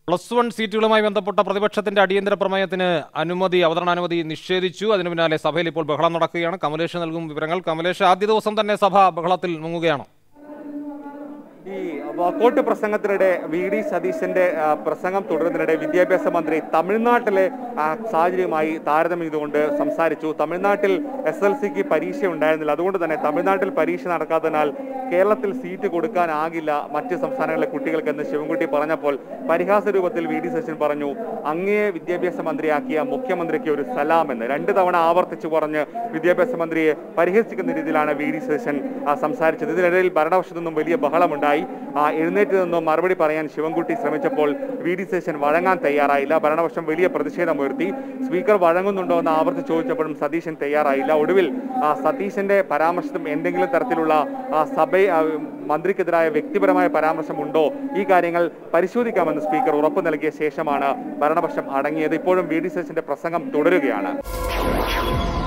plus one സീറ്റുകളുമായി ബന്ധപ്പെട്ട പ്രതിപക്ഷത്തിന്റെ അടിയന്തര പ്രമേയത്തിന് അനുമതി അവതരണാനുമതി നിഷേധിച്ചു അതിനു പിന്നാലെ സഭയിൽ ഇപ്പോൾ ബഹളം നടക്കുകയാണ് കമലേഷ് നൽകും വിവരങ്ങൾ കമലേഷ് ആദ്യ ദിവസം തന്നെ സഭ ബഹളത്തിൽ മുങ്ങുകയാണ് ഈ വാക്കോട്ട് പ്രസംഗത്തിനിടെ വി ഡി സതീശന്റെ ആ, പ്രസംഗം തുടരുന്നതിനിടെ വിദ്യാഭ്യാസ മന്ത്രി തമിഴ്നാട്ടിലെ ആ, സാഹചര്യവുമായി താരതമ്യം ചെയ്തുകൊണ്ട് സംസാരിച്ചു തമിഴ്നാട്ടിൽ എസ് എൽ സിക്ക് പരീക്ഷ ഉണ്ടായിരുന്നില്ല അതുകൊണ്ട് തന്നെ തമിഴ്നാട്ടിൽ പരീക്ഷ നടക്കാത്തതിനാൽ കേരളത്തിൽ സീറ്റ് കൊടുക്കാനാകില്ല മറ്റ് സംസ്ഥാനങ്ങളിലെ കുട്ടികൾക്ക് എന്ന് ശിവൻകുട്ടി പറഞ്ഞപ്പോൾ പരിഹാസ രൂപത്തിൽ വി ഡി സതീശൻ പറഞ്ഞു അങ്ങയെ വിദ്യാഭ്യാസ മന്ത്രിയാക്കിയ മുഖ്യമന്ത്രിക്ക് ഒരു സലാം എന്ന് രണ്ട് തവണ ആവർത്തിച്ചു പറഞ്ഞ് വിദ്യാഭ്യാസ മന്ത്രിയെ പരിഹസിക്കുന്ന രീതിയിലാണ് വി ഡി സതീശൻ ആ, സംസാരിച്ചത് ഇതിനിടയിൽ ഭരണപക്ഷത്തു നിന്നും വലിയ ബഹളമുണ്ടായി ആ, എഴുന്നേറ്റ് നിന്നും മറുപടി പറയാൻ ശിവൻകുട്ടി ശ്രമിച്ചപ്പോൾ വി ഡി സതീശൻ വഴങ്ങാൻ തയ്യാറായില്ല ഭരണപക്ഷം വലിയ പ്രതിഷേധമുയർത്തി സ്പീക്കർ വഴങ്ങുന്നുണ്ടോ എന്ന് ആവർത്തിച്ച് ചോദിച്ചപ്പോഴും സതീശൻ തയ്യാറായില്ല ഒടുവിൽ ആ, സതീശന്റെ പരാമർശം എന്തെങ്കിലും തരത്തിലുള്ള ആ, സഭ ആ, മന്ത്രിക്കെതിരായ വ്യക്തിപരമായ പരാമർശം ഉണ്ടോ ഈ കാര്യങ്ങൾ പരിശോധിക്കാമെന്ന് സ്പീക്കർ ഉറപ്പു നൽകിയ ശേഷമാണ് ഭരണപക്ഷം അടങ്ങിയത് ഇപ്പോഴും വി ഡി സതീശന്റെ പ്രസംഗം തുടരുകയാണ്